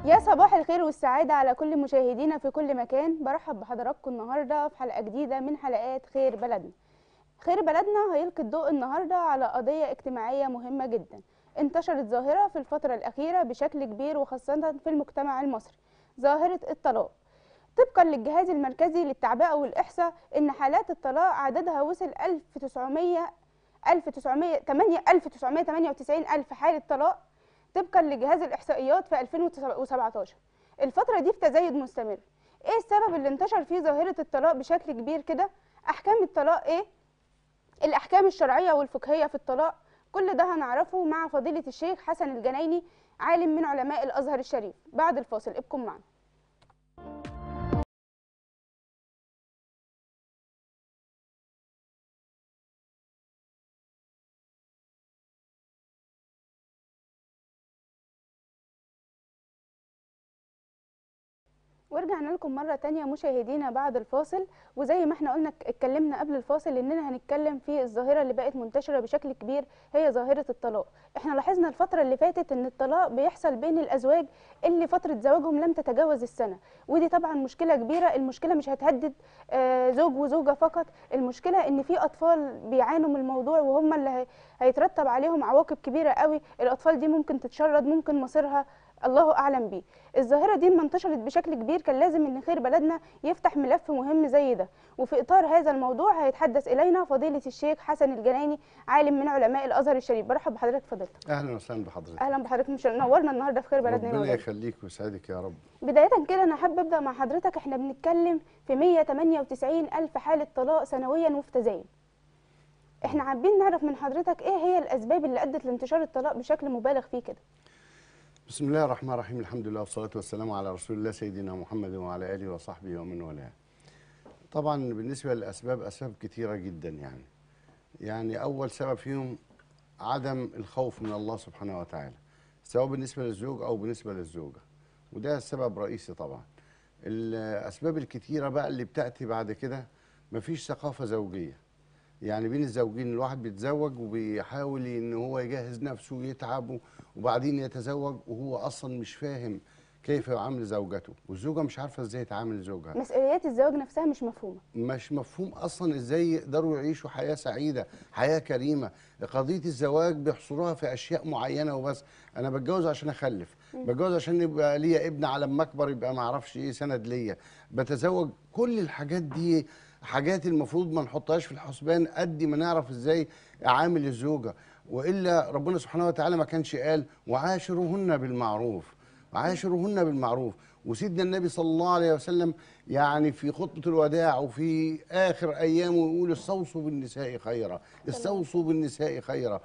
يا صباح الخير والسعادة على كل مشاهدينا في كل مكان برحب بحضراتكم النهاردة في حلقة جديدة من حلقات خير بلدنا خير بلدنا هيلقي الضوء النهاردة على قضية اجتماعية مهمة جدا انتشرت ظاهرة في الفترة الأخيرة بشكل كبير وخاصة في المجتمع المصري ظاهرة الطلاق طبقا للجهاز المركزي للتعبئة والإحصاء إن حالات الطلاق عددها وصل 1900 1900 1998 ألف حالة طلاق طبقا لجهاز الإحصائيات في 2017 الفترة دي في تزايد مستمر إيه السبب اللي انتشر فيه ظاهرة الطلاق بشكل كبير كده أحكام الطلاق إيه الأحكام الشرعية والفقهية في الطلاق كل ده هنعرفه مع فضيلة الشيخ حسن الجنايني عالم من علماء الأزهر الشريف بعد الفاصل ابقوا معنا ورجعنا لكم مرة تانية مشاهدينا بعد الفاصل وزي ما احنا قلنا اتكلمنا قبل الفاصل اننا هنتكلم في الظاهرة اللي بقت منتشرة بشكل كبير هي ظاهرة الطلاق احنا لاحظنا الفترة اللي فاتت ان الطلاق بيحصل بين الازواج اللي فترة زواجهم لم تتجاوز السنة ودي طبعا مشكلة كبيرة المشكلة مش هتهدد آه زوج وزوجة فقط المشكلة ان في اطفال بيعانوا من الموضوع وهم اللي هيترتب عليهم عواقب كبيرة قوي الاطفال دي ممكن تتشرد ممكن مصيرها الله اعلم بيه الظاهره دي لما انتشرت بشكل كبير كان لازم ان خير بلدنا يفتح ملف مهم زي ده وفي اطار هذا الموضوع هيتحدث الينا فضيله الشيخ حسن الجناني عالم من علماء الازهر الشريف برحب بحضرتك فضيلتك اهلا وسهلا بحضرتك اهلا بحضرتك مش نورنا النهارده في خير بلدنا ربنا يخليك ويسعدك يا رب بدايه كده انا حابه ابدا مع حضرتك احنا بنتكلم في 198 الف حاله طلاق سنويا وفي تزايد احنا حابين نعرف من حضرتك ايه هي الاسباب اللي ادت لانتشار الطلاق بشكل مبالغ فيه كده بسم الله الرحمن الرحيم الحمد لله والصلاة والسلام على رسول الله سيدنا محمد وعلى آله وصحبه ومن والاه طبعا بالنسبة للأسباب أسباب كثيرة جدا يعني يعني أول سبب فيهم عدم الخوف من الله سبحانه وتعالى سواء بالنسبة للزوج أو بالنسبة للزوجة وده سبب رئيسي طبعا الأسباب الكثيرة بقى اللي بتأتي بعد كده مفيش ثقافة زوجية يعني بين الزوجين الواحد بيتزوج وبيحاول ان هو يجهز نفسه ويتعب وبعدين يتزوج وهو اصلا مش فاهم كيف يعامل زوجته والزوجه مش عارفه ازاي تعامل زوجها مسؤوليات الزواج نفسها مش مفهومه مش مفهوم اصلا ازاي يقدروا يعيشوا حياه سعيده حياه كريمه قضيه الزواج بيحصروها في اشياء معينه وبس انا بتجوز عشان اخلف بتجوز عشان يبقى ليا ابن على ما اكبر يبقى ما اعرفش ايه سند ليا بتزوج كل الحاجات دي حاجات المفروض ما نحطهاش في الحسبان قد ما نعرف ازاي اعامل الزوجه والا ربنا سبحانه وتعالى ما كانش قال وعاشروهن بالمعروف وعاشروهن بالمعروف وسيدنا النبي صلى الله عليه وسلم يعني في خطبه الوداع وفي اخر ايامه يقول استوصوا بالنساء خيرا استوصوا بالنساء خيرا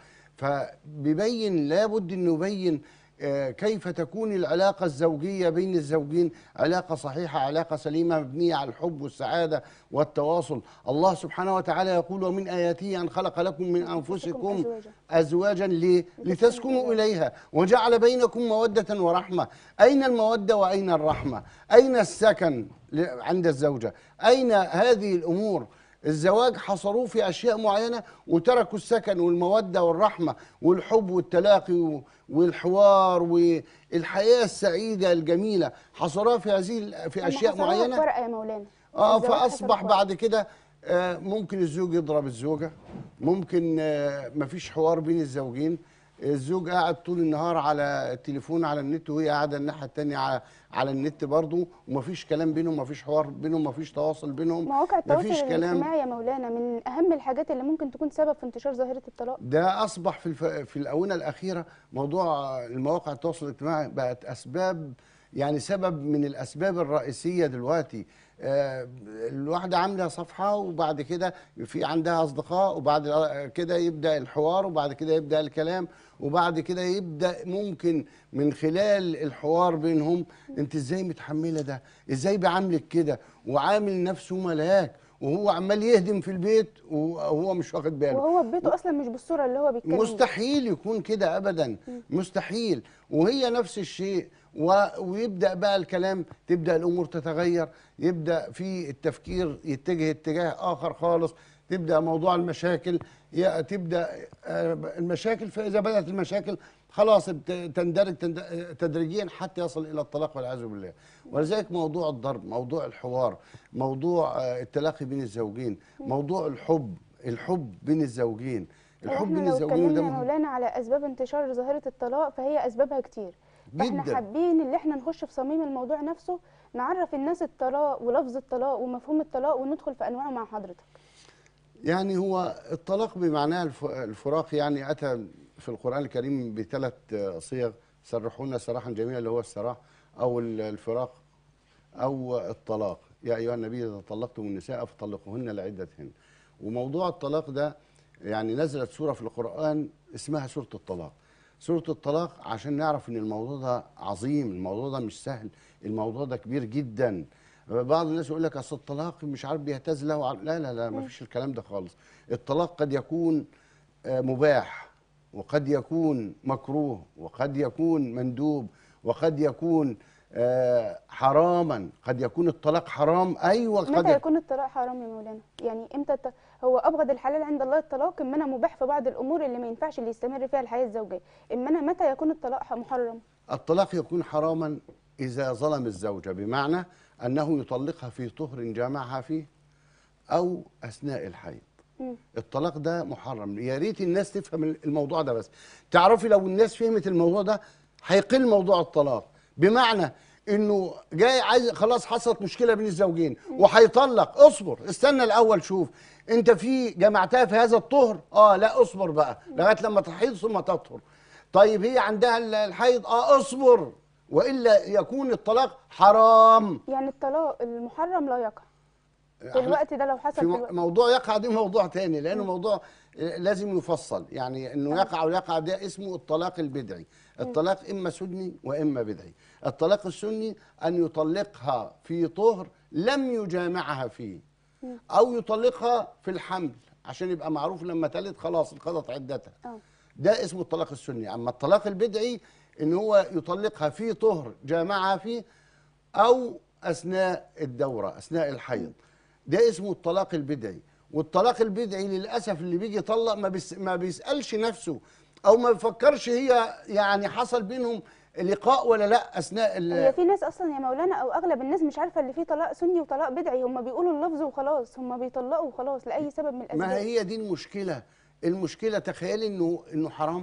فبيبين لابد انه يبين كيف تكون العلاقة الزوجية بين الزوجين علاقة صحيحة علاقة سليمة مبنية على الحب والسعادة والتواصل الله سبحانه وتعالى يقول ومن آياته أن خلق لكم من أنفسكم أزواجا ليه؟ لتسكنوا إليها وجعل بينكم مودة ورحمة أين المودة وأين الرحمة أين السكن عند الزوجة أين هذه الأمور الزواج حصروه في اشياء معينه وتركوا السكن والموده والرحمه والحب والتلاقي والحوار والحياه السعيده الجميله حصروها في هذه في اشياء معينه فرقه يا مولانا اه فاصبح بعد كده آه ممكن الزوج يضرب الزوجه ممكن آه مفيش حوار بين الزوجين الزوج قاعد طول النهار على التليفون على النت وهي قاعده الناحيه الثانيه على على النت برضه ومفيش كلام بينهم مفيش حوار بينهم مفيش تواصل بينهم مواقع التواصل الاجتماعي يا مولانا من اهم الحاجات اللي ممكن تكون سبب في انتشار ظاهره الطلاق ده اصبح في الف... في الاونه الاخيره موضوع المواقع التواصل الاجتماعي بقت اسباب يعني سبب من الاسباب الرئيسيه دلوقتي آه الواحده عامله صفحه وبعد كده في عندها اصدقاء وبعد كده يبدا الحوار وبعد كده يبدا الكلام وبعد كده يبدا ممكن من خلال الحوار بينهم انت ازاي متحمله ده ازاي بعاملك كده وعامل نفسه ملاك وهو عمال يهدم في البيت وهو مش واخد باله وهو في بيته اصلا مش بالصوره اللي هو بيتكلم مستحيل يكون كده ابدا مستحيل وهي نفس الشيء و... ويبدا بقى الكلام تبدا الامور تتغير يبدا في التفكير يتجه اتجاه اخر خالص تبدا موضوع المشاكل يا- تبدا آه، المشاكل فاذا بدات المشاكل خلاص بت- تندرج تند- تدريجيا حتى يصل الى الطلاق والعياذ بالله ولذلك موضوع الضرب موضوع الحوار موضوع آه، التلاقي بين الزوجين موضوع الحب الحب بين الزوجين الحب احنا بين لو الزوجين اتكلمنا ده يا مهم مولانا على اسباب انتشار ظاهره الطلاق فهي اسبابها كتير فاحنا جدا حابين ان احنا نخش في صميم الموضوع نفسه نعرف الناس الطلاق ولفظ الطلاق ومفهوم الطلاق وندخل في انواعه مع حضرتك يعني هو الطلاق بمعناه الف- الفراق يعني اتى في القران الكريم بثلاث آه، صيغ سرحونا سراحا جميلا اللي هو السراح او ال- الفراق او الطلاق يا ايها النبي اذا طلقتم النساء فطلقوهن لعدتهن وموضوع الطلاق ده يعني نزلت سوره في القران اسمها سوره الطلاق سوره الطلاق عشان نعرف ان الموضوع ده عظيم الموضوع ده مش سهل الموضوع ده كبير جدا بعض الناس يقول لك اصل الطلاق مش عارف بيهتز له وع- لا لا لا ما فيش الكلام ده خالص الطلاق قد يكون آه، مباح وقد يكون مكروه وقد يكون مندوب وقد يكون آه، حراما قد يكون الطلاق حرام ايوه قد متى يكون الطلاق حرام يا مولانا يعني امتى الت... هو ابغض الحلال عند الله الطلاق اما انا مباح في بعض الامور اللي ما ينفعش اللي يستمر فيها الحياه الزوجيه اما انا متى يكون الطلاق محرم الطلاق يكون حراما إذا ظلم الزوجة بمعنى أنه يطلقها في طهر جامعها فيه أو أثناء الحيض مم. الطلاق ده محرم يا ريت الناس تفهم الموضوع ده بس تعرفي لو الناس فهمت الموضوع ده هيقل موضوع الطلاق بمعنى انه جاي عايز خلاص حصلت مشكله بين الزوجين وهيطلق اصبر استنى الاول شوف انت في جمعتها في هذا الطهر اه لا اصبر بقى لغايه لما تحيض ثم تطهر طيب هي عندها ال- الحيض اه اصبر والا يكون الطلاق حرام يعني الطلاق المحرم لا يقع في إحنا- الوقت ده لو حصل في في مو- الوقت موضوع يقع دي موضوع تاني لانه موضوع آه، لازم يفصل يعني انه يقع ويقع ده اسمه الطلاق البدعي الطلاق اما سني واما بدعي الطلاق السني ان يطلقها في طهر لم يجامعها فيه او يطلقها في الحمل عشان يبقى معروف لما تلد خلاص انقضت عدتها اه ده اسمه الطلاق السني اما الطلاق البدعي ان هو يطلقها في طهر جامعها فيه او اثناء الدوره اثناء الحيض ده اسمه الطلاق البدعي والطلاق البدعي للاسف اللي بيجي يطلق ما, بيس ما بيسالش نفسه او ما بيفكرش هي يعني حصل بينهم لقاء ولا لا اثناء ال- هي في ناس اصلا يا مولانا او اغلب الناس مش عارفه اللي فيه طلاق سني وطلاق بدعي هم بيقولوا اللفظ وخلاص هم بيطلقوا وخلاص لاي سبب من الاسباب ما هي دي المشكلة المشكلة تخيلي انه انه حرام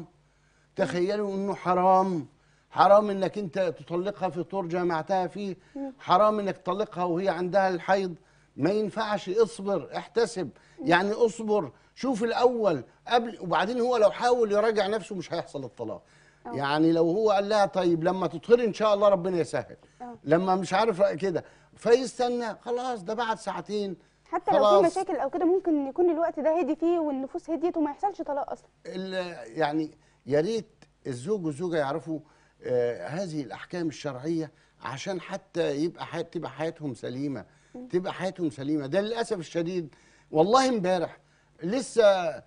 تخيلوا انه حرام حرام انك انت تطلقها في طور جامعتها فيه حرام انك تطلقها وهي عندها الحيض ما ينفعش اصبر احتسب يعني اصبر شوف الاول قبل وبعدين هو لو حاول يراجع نفسه مش هيحصل الطلاق أه. يعني لو هو قال لها طيب لما تطهري ان شاء الله ربنا يسهل أه. لما مش عارف كده فيستنى خلاص ده بعد ساعتين حتى لو في خلاص. مشاكل او كده ممكن يكون الوقت ده هدي فيه والنفوس هديت وما يحصلش طلاق اصلا ال- يعني يا ريت الزوج والزوجه يعرفوا آه هذه الاحكام الشرعيه عشان حتى يبقى حي... تبقى حياتهم سليمه تبقى حياتهم سليمه ده للاسف الشديد والله امبارح لسه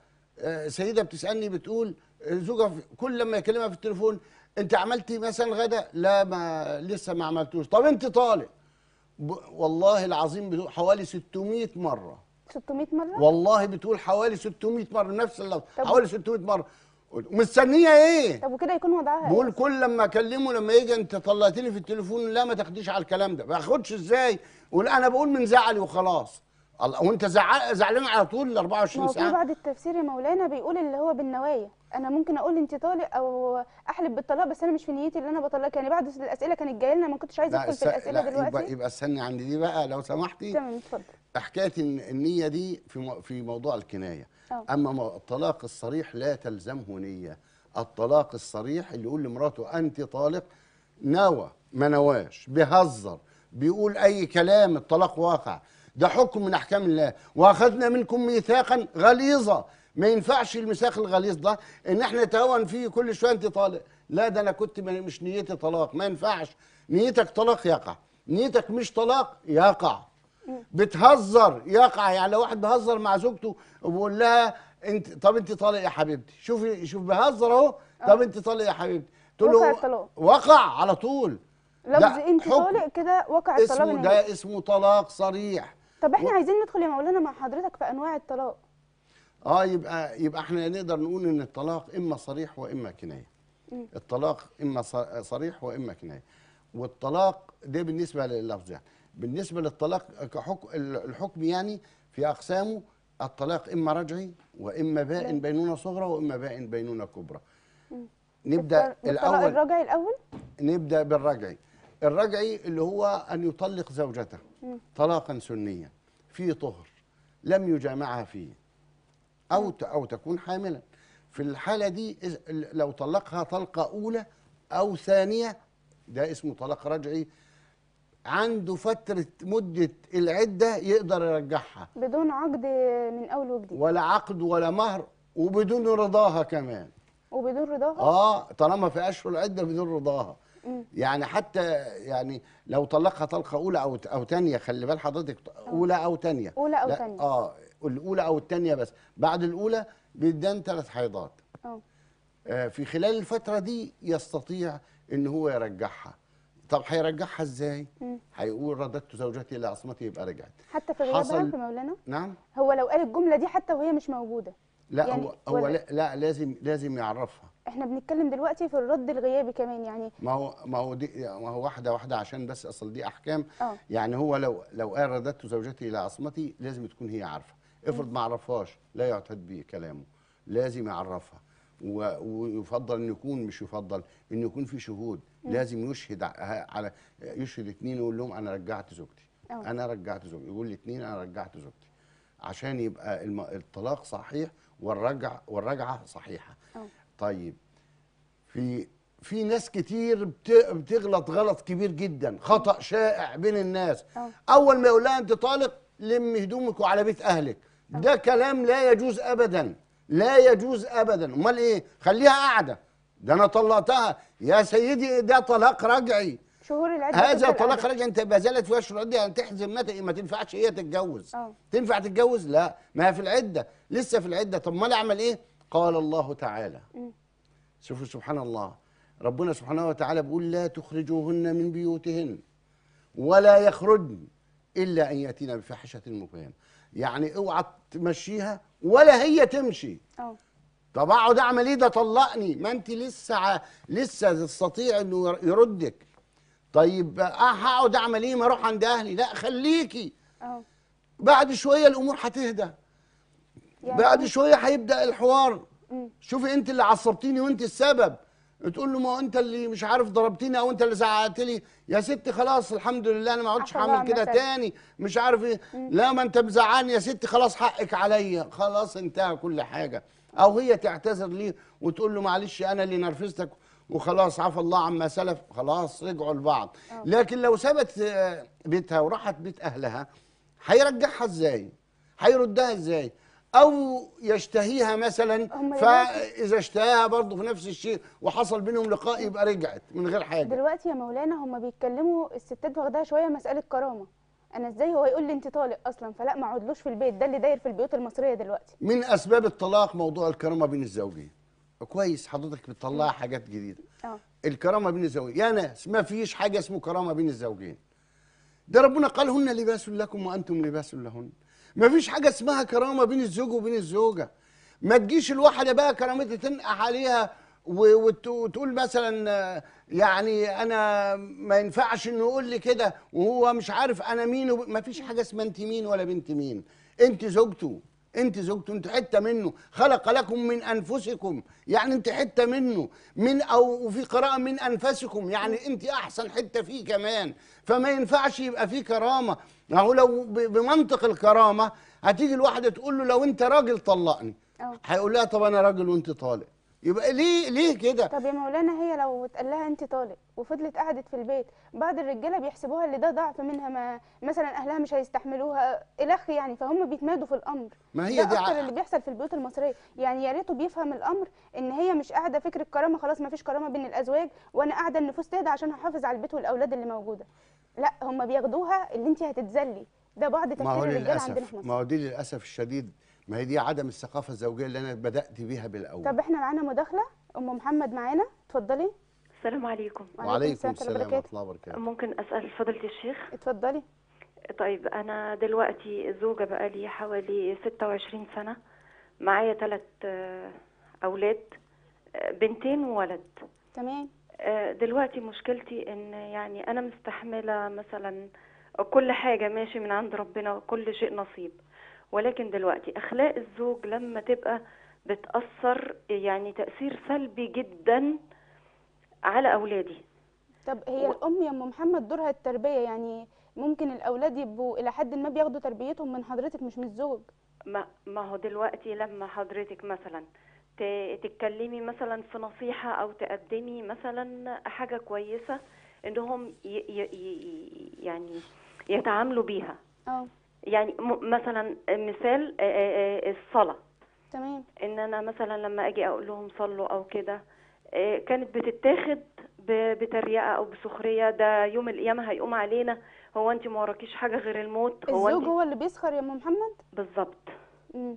آه سيده بتسالني بتقول آه، زوجها في- كل لما يكلمها في التليفون انت عملتي مثلا غدا لا ما لسه ما عملتوش طب انت طالق ب... والله العظيم بتقول حوالي 600 مره 600 مره والله بتقول حوالي 600 مره نفس اللفظ طب- حوالي 600 مره مستنيه ايه طب وكده يكون وضعها بقول إيه؟ كل لما اكلمه لما يجي انت طلعت لي في التليفون لا ما تاخديش على الكلام ده ما اخدش ازاي يقول انا بقول من زعلي وخلاص الله وانت زعل زعلان على طول ال ما 24 هو في ساعه بعض التفسير يا مولانا بيقول اللي هو بالنوايا انا ممكن اقول انت طالق او احلف بالطلاق بس انا مش في نيتي اللي انا بطلق يعني بعض الاسئله كانت جايه لنا ما كنتش عايزه لا, ادخل في الس- الاسئله لا يبقى دلوقتي يبقى استني عند دي بقى لو سمحتي تمام اتفضل حكايه الن- النيه دي في مو- في موضوع الكنايه أه. اما مو- الطلاق الصريح لا تلزمه نيه الطلاق الصريح اللي يقول لمراته انت طالق نوى ما نواش بيهزر بيقول اي كلام الطلاق واقع ده حكم من احكام الله واخذنا منكم ميثاقا غليظا ما ينفعش الميثاق الغليظ ده ان احنا نتهاون فيه كل شويه انت طالق لا ده انا كنت من- مش نيتي طلاق ما ينفعش نيتك طلاق يقع نيتك مش طلاق يقع بتهزر يقع يعني لو واحد بيهزر مع زوجته وبيقول لها انت طب انت طالق يا حبيبتي شوفي شوف بيهزر اهو طب انت طالق يا حبيبتي تقول وقع له الطلاق. وقع على طول لفظ ده انت حكم. طالق كده وقع الطلاق اسمه نهائي ده اسمه طلاق صريح طب احنا و- عايزين ندخل يا مولانا مع حضرتك في انواع الطلاق اه يبقى يبقى احنا نقدر نقول ان الطلاق اما صريح واما كنايه مم. الطلاق اما ص- صريح واما كنايه والطلاق ده بالنسبه لللفظ يعني بالنسبه للطلاق كحكم الحكم يعني في اقسامه الطلاق اما رجعي واما بائن لا. بينونه صغرى واما بائن بينونه كبرى نبدا بالطلاق الاول الرجعي الاول نبدا بالرجعي الرجعي اللي هو ان يطلق زوجته طلاقا سنيا في طهر لم يجامعها فيه او ت- او تكون حاملا في الحاله دي إذ- لو طلقها طلقه اولى او ثانيه ده اسمه طلاق رجعي عنده فتره مده العده يقدر يرجعها بدون عقد من اول وجديد ولا عقد ولا مهر وبدون رضاها كمان وبدون رضاها اه طالما في اشهر العده بدون رضاها مم. يعني حتى يعني لو طلقها طلقه اولى او او ثانيه خلي بال حضرتك اولى او ثانيه أولى أو لا، تانية. اه الاولى او الثانيه بس بعد الاولى بيدان ثلاث حيضات اه آه في خلال الفتره دي يستطيع ان هو يرجعها طب هيرجعها ازاي مم. هيقول رددت زوجتي الى عصمتي يبقى رجعت حتى في غيابها حصل- في مولانا نعم هو لو قال الجمله دي حتى وهي مش موجوده لا يعني هو هو ولا- لا, لا لازم لازم يعرفها احنا بنتكلم دلوقتي في الرد الغيابي كمان يعني ما هو ما هو دي ما هو واحده واحده عشان بس اصل دي احكام اه يعني هو لو لو قال رددت زوجتي الى عصمتي لازم تكون هي عارفه افرض ما عرفهاش لا يعتد بكلامه لازم يعرفها و- ويفضل ان يكون مش يفضل ان يكون في شهود لازم يشهد ع- على يشهد اثنين ويقول لهم انا رجعت زوجتي أه. انا رجعت زوجتي يقول الاثنين انا رجعت زوجتي عشان يبقى الم- الطلاق صحيح والرجع والرجعه صحيحه أه. طيب في في ناس كتير بت- بتغلط غلط كبير جدا خطأ شائع بين الناس أه. اول ما يقول لها انت طالق لم هدومك وعلى بيت اهلك ده كلام لا يجوز ابدا لا يجوز ابدا امال ايه خليها قاعده ده انا طلقتها يا سيدي ده طلاق رجعي شهور العده هذا تفضل طلاق قاعدة. رجعي انت ما زالت في اشهر العده يعني تحزم ما ت- ما تنفعش هي تتجوز اه. تنفع تتجوز لا ما هي في العده لسه في العده طب ما انا اعمل ايه قال الله تعالى مم. شوفوا سبحان الله ربنا سبحانه وتعالى بيقول لا تخرجوهن من بيوتهن ولا يخرجن الا ان ياتين بفاحشه مبينه يعني اوعى تمشيها ولا هي تمشي اه طب اقعد اعمل ايه ده طلقني ما انت لسه ع- لسه تستطيع انه ير- يردك طيب اه هقعد اعمل ايه ما اروح عند اهلي لا خليكي اه بعد شويه الامور هتهدى يعني بعد شويه هيبدا الحوار مم. شوفي انت اللي عصبتيني وانت السبب تقول له ما هو انت اللي مش عارف ضربتني او انت اللي زعقت لي يا ستي خلاص الحمد لله انا ما عدتش عفا الله هعمل كده عما تاني مش عارف ايه لا ما انت مزعلني يا ستي خلاص حقك عليا خلاص انتهى كل حاجه او هي تعتذر ليه وتقول له معلش انا اللي نرفزتك وخلاص عفى الله عما سلف خلاص رجعوا لبعض اه. لكن لو سابت آه، بيتها وراحت بيت اهلها هيرجعها ازاي هيردها ازاي او يشتهيها مثلا هم فاذا اشتهاها برضه في نفس الشيء وحصل بينهم لقاء يبقى رجعت من غير حاجه دلوقتي يا مولانا هم بيتكلموا الستات واخداها شويه مساله كرامه انا ازاي هو يقول لي انت طالق اصلا فلا ما اقعدلوش في البيت ده اللي داير في البيوت المصريه دلوقتي من اسباب الطلاق موضوع الكرامه بين الزوجين كويس حضرتك بتطلعي حاجات جديده اه الكرامه بين الزوجين يا ناس ما فيش حاجه اسمه كرامه بين الزوجين ده ربنا قال هن لباس لكم وانتم لباس لهن ما فيش حاجه اسمها كرامه بين الزوج وبين الزوجه ما تجيش الواحده بقى كرامتها تنقح عليها و- وت- وتقول مثلا آه، يعني انا ما ينفعش انه يقول لي كده وهو مش عارف انا مين وب... ما فيش حاجه اسمها انت مين ولا بنت مين انت زوجته انت زوجته انت حته منه خلق لكم من انفسكم يعني انت حته منه من او وفي قراءه من انفسكم يعني انت احسن حته فيه كمان فما ينفعش يبقى فيه كرامه ما هو لو ب- بمنطق الكرامه هتيجي الواحده تقول له لو انت راجل طلقني اه هيقول لها طب انا راجل وانت طالق يبقى ليه ليه كده طب يا مولانا هي لو اتقال لها انت طالق وفضلت قعدت في البيت بعض الرجاله بيحسبوها اللي ده ضعف منها ما مثلا اهلها مش هيستحملوها الخ يعني فهم بيتمادوا في الامر ما هي ده دي اكتر ع- اللي بيحصل في البيوت المصريه يعني يا ريته بيفهم الامر ان هي مش قاعده فكره كرامه خلاص ما فيش كرامه بين الازواج وانا قاعده النفوس تهدى عشان هحافظ على البيت والاولاد اللي موجوده لا هم بياخدوها اللي انت هتتذلي ده بعض ما هو تفكير الرجاله عندنا للاسف في ما مصر هو دي للاسف الشديد ما هي دي عدم الثقافه الزوجيه اللي انا بدات بيها بالاول طب احنا معانا مداخله ام محمد معانا اتفضلي السلام عليكم وعليكم ورحمة السلام الله ورحمه وبركاته. الله وبركاته ممكن أسأل فضيلة الشيخ اتفضلي طيب أنا دلوقتي زوجة بقالي حوالي 26 سنة معايا ثلاث اولاد آه، بنتين وولد تمام آه، دلوقتي مشكلتي ان يعني انا مستحمله مثلا كل حاجه ماشي من عند ربنا وكل شيء نصيب ولكن دلوقتي اخلاق الزوج لما تبقى بتاثر يعني تاثير سلبي جدا على اولادي طب هي و- الام يا ام محمد دورها التربيه يعني ممكن الاولاد يبقوا الى حد ما بياخدوا تربيتهم من حضرتك مش من الزوج ما ما هو دلوقتي لما حضرتك مثلا ت- تتكلمي مثلا في نصيحة أو تقدمي مثلا حاجة كويسة إنهم ي ي ي يعني يتعاملوا بيها اه يعني م- مثلا مثال آه، آه، آه، الصلاة تمام إن أنا مثلا لما أجي أقول لهم صلوا أو كده آه، كانت بتتاخد ب- بتريقة أو بسخرية ده يوم القيامة هيقوم علينا هو أنت ما وراكيش حاجة غير الموت هو الزوج أنت هو اللي بيسخر يا ام محمد بالظبط مم.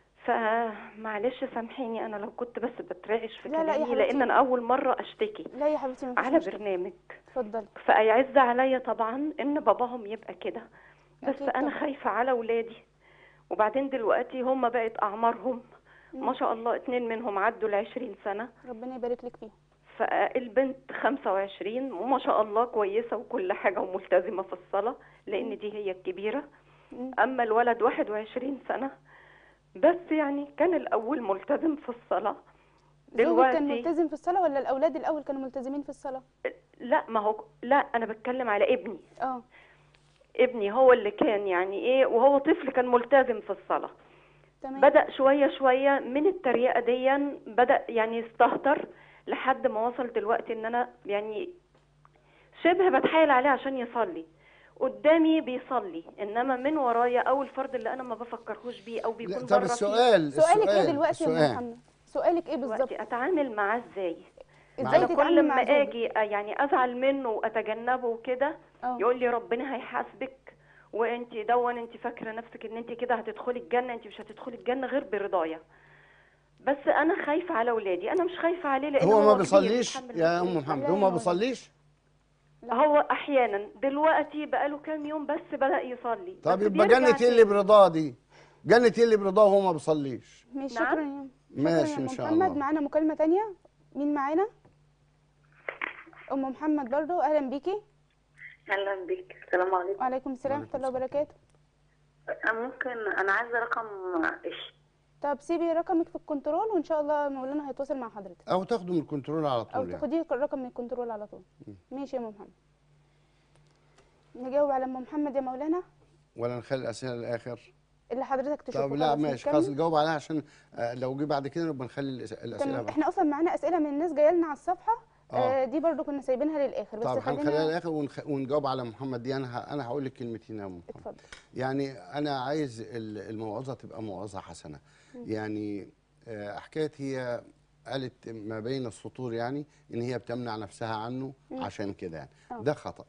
فمعلش سامحيني انا لو كنت بس بترعش في لا، لا يا كلامي حبيبتي. لان انا اول مره اشتكي لا يا حبيبتي ما على فيش مشكله برنامج اتفضلي فيعز عليا طبعا ان باباهم يبقى كده بس أكيد انا طبعا. خايفه على ولادي وبعدين دلوقتي هم بقت اعمارهم ما شاء الله اتنين منهم عدوا العشرين سنه ربنا يبارك لك فيها فالبنت 25 وما شاء الله كويسه وكل حاجه وملتزمه في الصلاه لان دي هي الكبيره مم. اما الولد 21 سنه بس يعني كان الاول ملتزم في الصلاه زوجك كان دلوقتي ملتزم في الصلاه ولا الاولاد الاول كانوا ملتزمين في الصلاه لا ما هو لا انا بتكلم على ابني اه ابني هو اللي كان يعني ايه وهو طفل كان ملتزم في الصلاه تمام بدأ شوية شوية من التريقة دي بدأ يعني يستهتر لحد ما وصل دلوقتي ان انا يعني شبه بتحايل عليه عشان يصلي قدامي بيصلي انما من ورايا او الفرد اللي انا ما بفكرهوش بيه او بيكون لا، طب بره فيه. السؤال سؤالك ايه السؤال- دلوقتي يا ام السؤال. محمد سؤالك ايه بالظبط دلوقتي اتعامل معاه ازاي ازاي انا تتعاملي كل مع ما زوجك اجي يعني ازعل منه واتجنبه وكده اه يقول لي ربنا هيحاسبك وانت دون انت فاكره نفسك ان انت كده هتدخلي الجنه انت مش هتدخلي الجنه غير برضايا بس انا خايفه على اولادي انا مش خايفه عليه لان هو ما كبير بيصليش بيتحمل يا ام مسؤولية. محمد لا هو يا ما مولانا. بيصليش لا. هو احيانا دلوقتي بقاله كام يوم بس بدا يصلي طب بس يبقى بيرجع جنة ايه اللي تاني. برضاه دي جنة ايه اللي برضاه وهو ما بيصليش ماشي نعم. شكرا يا شكرا ماشي يا ان ام شاء محمد الله معانا مكالمه تانية مين معانا ام محمد برضو اهلا بيكي اهلا بك السلام عليكم وعليكم السلام ورحمه الله وبركاته أنا ممكن انا عايزه رقم إيش طب سيبي رقمك في الكنترول وان شاء الله مولانا هيتواصل مع حضرتك او تاخده من الكنترول على او طول يعني. تاخدي الرقم من الكنترول على طول ماشي يا ام محمد نجاوب على ام محمد يا مولانا ولا نخلي الاسئله للاخر اللي حضرتك تشوفه طب لا خلاص ماشي نكمل. خلاص نجاوب عليها عشان آه، لو جه بعد كده نبقى نخلي الأس- الاسئله تمام بعد. احنا اصلا معانا اسئله من الناس جايه لنا على الصفحه آه. آه دي برضو كنا سايبينها للاخر بس طب هنخليها خلينا للاخر ونخ... ونجاوب على محمد دي انا ه... انا هقول لك كلمتين يا ام محمد اتفضل يعني انا عايز ال- الموعظه تبقى موعظه حسنه يعني آه، حكايه هي قالت ما بين السطور يعني ان هي بتمنع نفسها عنه عشان كده يعني آه. ده خطا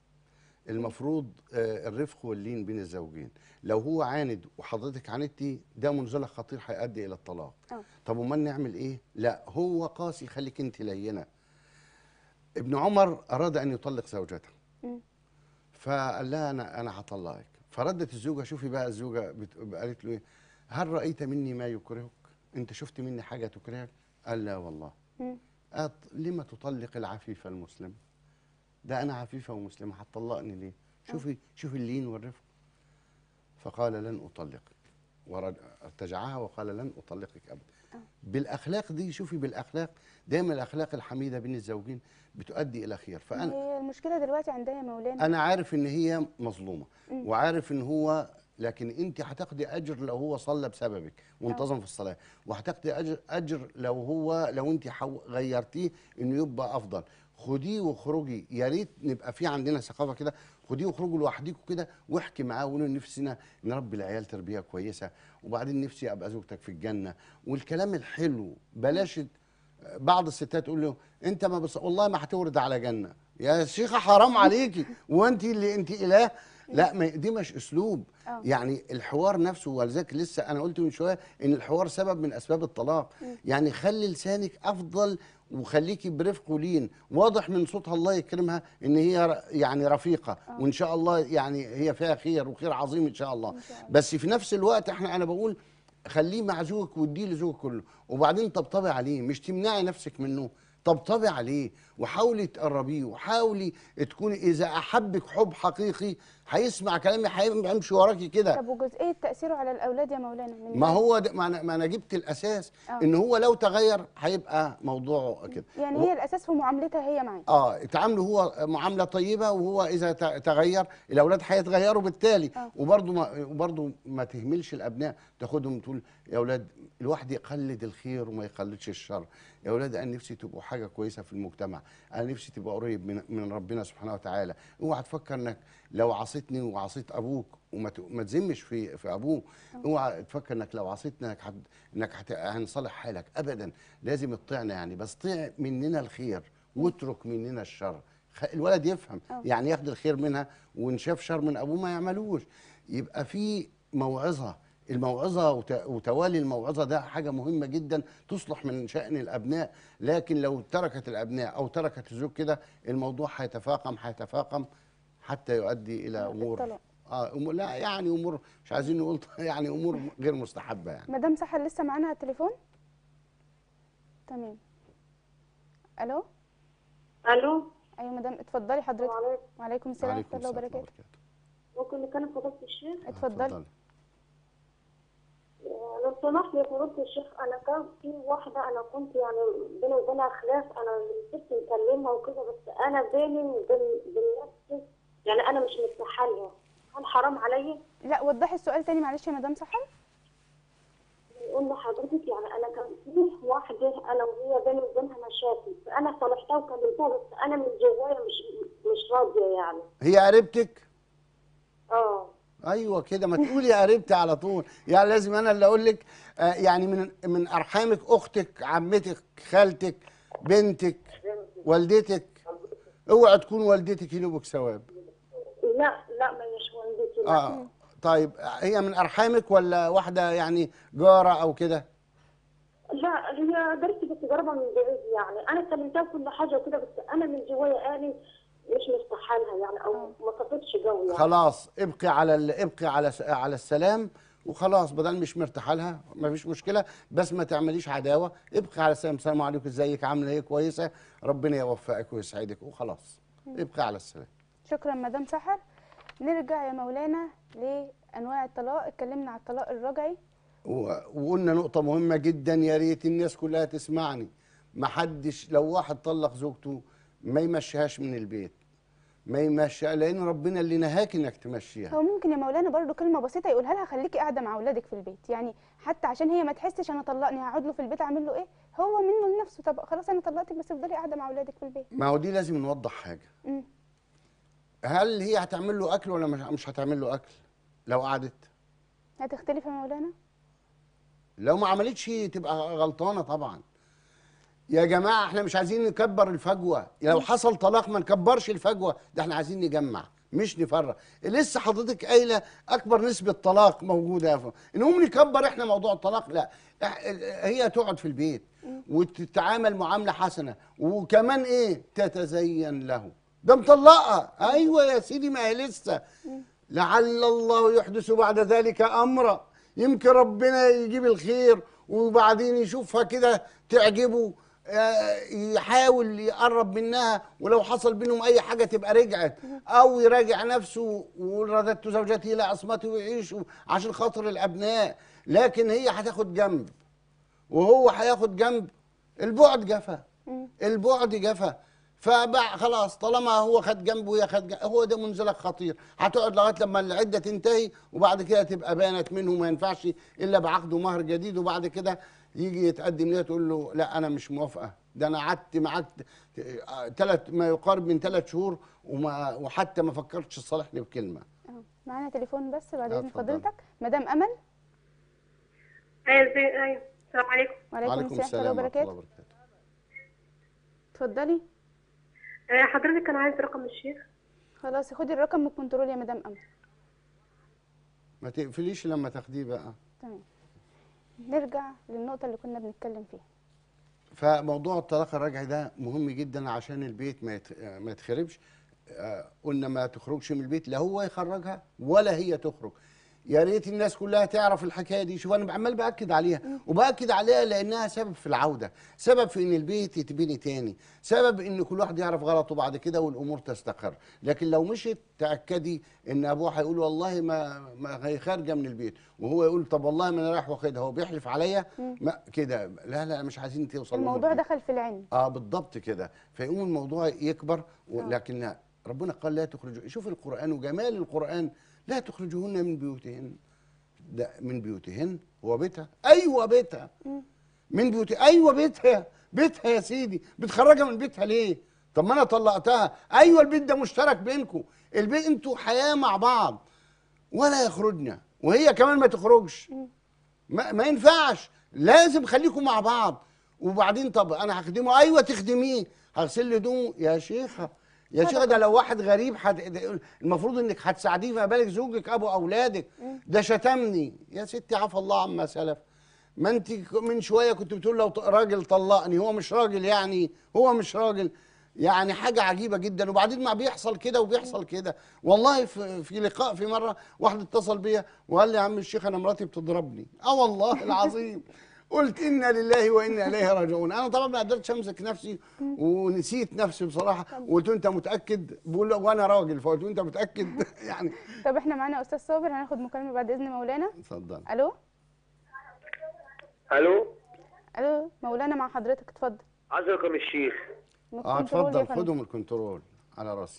المفروض آه، الرفق واللين بين الزوجين لو هو عاند وحضرتك عاندتي ده منزلق خطير هيؤدي الى الطلاق آه. طب امال نعمل ايه لا هو قاسي خليك انت لينه ابن عمر اراد ان يطلق زوجته مم. فقال لها انا انا هطلقك فردت الزوجه شوفي بقى الزوجه بت- قالت له ايه هل رايت مني ما يكرهك انت شفت مني حاجه تكرهك قال لا والله مم. أط... لما تطلق العفيف المسلم ده انا عفيفه ومسلمه هتطلقني ليه شوفي شوفي اللين والرفق فقال لن اطلقك وارتجعها وقال لن اطلقك ابدا بالاخلاق دي شوفي بالاخلاق دايما الاخلاق الحميده بين الزوجين بتؤدي الى خير فانا هي المشكله دلوقتي عندها يا مولانا انا عارف ان هي مظلومه وعارف ان هو لكن انت هتاخدي اجر لو هو صلى بسببك وانتظم في الصلاه وهتاخدي اجر اجر لو هو لو انت حو- غيرتيه انه يبقى افضل خديه واخرجي يا ريت نبقى في عندنا ثقافه كده خديه واخرجوا لوحديكوا كده واحكي معاه وقولوا نفسنا نربي العيال تربيه كويسه وبعدين نفسي ابقى زوجتك في الجنه والكلام الحلو بلاش بعض الستات تقول له انت ما بص... والله ما هتورد على جنه يا شيخه حرام عليكي وانت اللي انت اله لا ما دي مش اسلوب آه. يعني الحوار نفسه ولذلك لسه انا قلت من شويه ان الحوار سبب من اسباب الطلاق يعني خلي لسانك افضل وخليكي برفق ولين واضح من صوتها الله يكرمها ان هي ر- يعني رفيقه وان شاء الله يعني هي فيها خير وخير عظيم ان شاء الله إن شاء الله. بس في نفس الوقت احنا انا بقول خليه مع زوجك واديه لزوجك كله وبعدين طبطبي عليه مش تمنعي نفسك منه طبطبي عليه وحاولي تقربيه وحاولي تكوني اذا احبك حب حقيقي هيسمع كلامي هيمشي وراكي كده طب وجزئيه تاثيره على الاولاد يا مولانا من ما هو ده ما انا, ما أنا جبت الاساس آه. ان هو لو تغير هيبقى موضوعه كده يعني و- هي الاساس في معاملتها هي معاه اه اتعاملوا هو معامله طيبه وهو اذا ت- تغير الاولاد هيتغيروا بالتالي آه. وبرضه ما وبرضه ما تهملش الابناء تاخدهم تقول يا اولاد الواحد يقلد الخير وما يقلدش الشر يا اولاد انا نفسي تبقوا حاجه كويسه في المجتمع انا نفسي تبقى قريب من من ربنا سبحانه وتعالى اوعى تفكر انك لو عصيتني وعصيت ابوك وما ت- ما تذمش في في ابوه اوعى تفكر انك لو عصيتني انك حد انك هت- هنصلح حالك ابدا لازم تطيعنا يعني بس طيع مننا الخير واترك مننا الشر خ- الولد يفهم أه. يعني ياخد الخير منها وان شاف شر من ابوه ما يعملوش يبقى في موعظه الموعظه وت- وتوالي الموعظه ده حاجه مهمه جدا تصلح من شان الابناء لكن لو تركت الابناء او تركت الزوج كده الموضوع هيتفاقم هيتفاقم حتى يؤدي الى امور الطلاق. اه أمور- لا يعني امور مش عايزين نقول يعني امور غير مستحبه يعني مدام سحر لسه معانا على التليفون تمام الو الو ايوه مدام اتفضلي حضرتك وعليكم وعليكم السلام ورحمه وعليكم الله السلام وبركاته ممكن نتكلم فضيلة الشيخ اتفضلي آه، لو سمحت يا فضيلة الشيخ انا كان في واحدة انا كنت يعني بيني وبينها خلاف انا كنت مكلمها وكده بس انا بيني وبين بين نفسي يعني انا مش مرتاحة لها هل حرام عليا؟ لا وضحي السؤال تاني معلش يا مدام سحر بقول لحضرتك يعني انا كان في واحدة انا وهي بيني وبينها مشاكل فانا صالحتها وكلمتها بس انا من جوايا مش مش راضية يعني هي قريبتك اه ايوه كده ما تقولي يا قريبتي على طول يعني لازم انا اللي اقول لك آه يعني من من ارحامك اختك عمتك خالتك بنتك والدتك اوعى تكون والدتك ينوبك ثواب لا لا ما هيش والدتي لا. اه طيب هي من ارحامك ولا واحده يعني جاره او كده لا هي درت بس جربها من بعيد يعني انا كلمتها كل حاجه وكده بس انا من جوايا قالي مش مرتاحه لها يعني او ما طفتش جو يعني خلاص ابقي على ال- ابقي على س- على السلام وخلاص بدل مش مرتاحه لها ما فيش مشكله بس ما تعمليش عداوه ابقي على السلام السلام عليكم ازيك عامله ايه كويسه ربنا يوفقك ويسعدك وخلاص ابقي على السلام شكرا مدام سحر نرجع يا مولانا لانواع الطلاق اتكلمنا على الطلاق الرجعي و- وقلنا نقطة مهمة جدا يا ريت الناس كلها تسمعني ما حدش لو واحد طلق زوجته ما يمشيهاش من البيت ما يمشيها لأن ربنا اللي نهاك إنك تمشيها هو ممكن يا مولانا برضو كلمه بسيطه يقولها لها خليكي قاعده مع اولادك في البيت يعني حتى عشان هي ما تحسش انا طلقني هقعد له في البيت اعمل له ايه هو منه لنفسه طب خلاص انا طلقتك بس افضلي قاعده مع اولادك في البيت ما هو دي لازم نوضح حاجة مم. هل هي هتعمل له أكل ولا مش- مش هتعمل له أكل لو قعدت هتختلف يا مولانا لو ما عملتش تبقى غلطانة طبعا يا جماعة احنا مش عايزين نكبر الفجوة لو حصل طلاق ما نكبرش الفجوة ده احنا عايزين نجمع مش نفرق لسه حضرتك قايلة أكبر نسبة طلاق موجودة يا فندم نقوم نكبر احنا موضوع الطلاق لا إح- هي تقعد في البيت وتتعامل معاملة حسنة وكمان ايه تتزين له ده مطلقة ايوه يا سيدي ما هي لسه لعل الله يحدث بعد ذلك امرا يمكن ربنا يجيب الخير وبعدين يشوفها كده تعجبه آه، يحاول يقرب منها ولو حصل بينهم اي حاجه تبقى رجعت او يراجع نفسه ورددت زوجتي الى عصمته ويعيشوا عشان خاطر الابناء لكن هي هتاخد جنب وهو هياخد جنب البعد جفا البعد جفا فبقى خلاص طالما هو خد جنبه وهي خد جنب هو ده منزلق خطير هتقعد لغايه لما العده تنتهي وبعد كده تبقى بانت منه ما ينفعش الا بعقد ومهر جديد وبعد كده يجي يتقدم ليها تقول له لا انا مش موافقه ده انا قعدت معاك ثلاث ما يقارب من ثلاث شهور وما وحتى ما فكرتش تصالحني بكلمه اهو معانا تليفون بس بعد آه، اذن اتفضلي. فضيلتك مدام امل ايوه زي ايوه السلام عليكم وعليكم السلام ورحمه الله وبركاته وبركاته اتفضلي آه، حضرتك انا عايز رقم الشيخ خلاص خدي الرقم من الكنترول يا مدام امل ما تقفليش لما تاخديه بقى تمام نرجع للنقطه اللي كنا بنتكلم فيها فموضوع الطلاق الرجعي ده مهم جدا عشان البيت ما يت- ما يتخربش آه، قلنا ما تخرجش من البيت لا هو يخرجها ولا هي تخرج يا ريت الناس كلها تعرف الحكايه دي شوف انا عمال باكد عليها وباكد عليها لانها سبب في العوده سبب في ان البيت يتبني تاني سبب ان كل واحد يعرف غلطه بعد كده والامور تستقر لكن لو مشيت تاكدي ان ابوها هيقول والله ما ما هي خارجه من البيت وهو يقول طب والله ما انا رايح واخدها هو بيحلف عليا ما كده لا لا مش عايزين توصل الموضوع دخل في العلم اه بالضبط كده فيقوم الموضوع يكبر لكن ربنا قال لا تخرجوا شوف القرآن وجمال القرآن لا تخرجوهن من بيوتهن ده من بيوتهن هو بيتها ايوه بيتها من بيوتها ايوه بيتها بيتها يا سيدي بتخرجها من بيتها ليه طب ما انا طلقتها ايوه البيت ده مشترك بينكم البيت انتوا حياه مع بعض ولا يخرجنا وهي كمان ما تخرجش ما, ما ينفعش لازم خليكم مع بعض وبعدين طب انا هخدمه ايوه تخدميه هغسل له هدومه يا شيخه يا شيخه ده لو واحد غريب حد المفروض انك هتساعديه ما بالك زوجك ابو اولادك ده شتمني يا ستي عفى الله عما سلف ما انت من شويه كنت بتقول لو راجل طلقني هو مش راجل يعني هو مش راجل يعني حاجة عجيبة جدا وبعدين ما بيحصل كده وبيحصل كده والله في, في لقاء في مرة واحد اتصل بيا وقال لي يا عم الشيخ أنا مراتي بتضربني اه والله العظيم قلت إنا لله وإنا إليه راجعون أنا طبعا ما قدرتش أمسك نفسي ونسيت نفسي بصراحة وقلت له أنت متأكد بقول له وأنا راجل فقلت له أنت متأكد يعني طب احنا معانا استاذ صابر هناخد مكالمه بعد اذن مولانا اتفضل الو الو الو مولانا مع حضرتك اتفضل عايز رقم الشيخ من اه الكنترول يا اتفضل فندم. خدهم الكنترول على راسي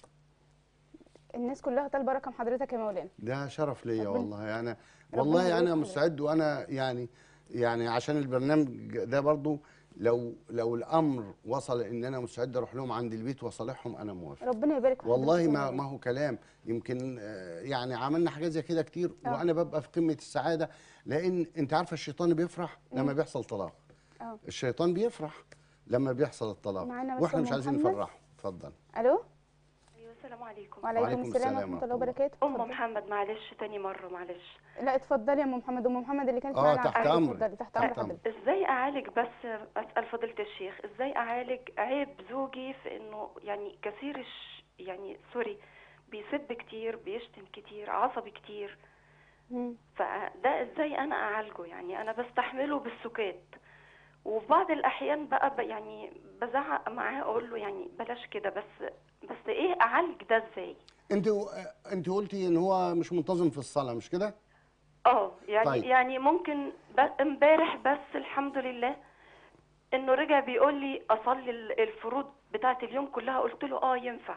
الناس كلها طالبه رقم حضرتك يا مولانا ده شرف ليا ربنا- والله انا ربنا والله يبارك انا فيك. مستعد وانا يعني يعني عشان البرنامج ده برضو لو لو الامر وصل ان انا مستعد اروح لهم عند البيت واصالحهم انا موافق ربنا يبارك في والله حضرتك يا ما مولانا. ما هو كلام يمكن آه، يعني عملنا حاجات زي كده كتير آه. وانا ببقى في قمه السعاده لان انت عارفه الشيطان بيفرح لما بيحصل طلاق اه الشيطان بيفرح لما بيحصل الطلاق معانا بس واحنا أم مش عايزين محمد. نفرحه اتفضل الو ايوه السلام عليكم وعليكم وعليكم السلام السلام ورحمه ورحمة الله الله. وبركاته ام اتفضل. محمد معلش تاني مره معلش لا اتفضلي يا ام محمد ام محمد اللي كانت آه، معانا على تحت الحلقة، أمرك. اتفضلي تحت امر تحت أمرك. حضرتك ازاي اعالج بس اسال فضيله الشيخ ازاي اعالج عيب زوجي في انه يعني كثير الش يعني سوري بيسب كتير بيشتم كتير عصبي كتير مم. فده ازاي انا اعالجه يعني انا بستحمله بالسكات وفي بعض الاحيان بقى ب- يعني بزعق معاه اقول له يعني بلاش كده بس بس ايه اعالج ده ازاي انت انت قلتي ان هو مش منتظم في الصلاه مش كده اه يعني طيب. طيب. يعني ممكن ب- امبارح بس الحمد لله انه رجع بيقول لي اصلي ال- الفروض بتاعت اليوم كلها قلت له اه ينفع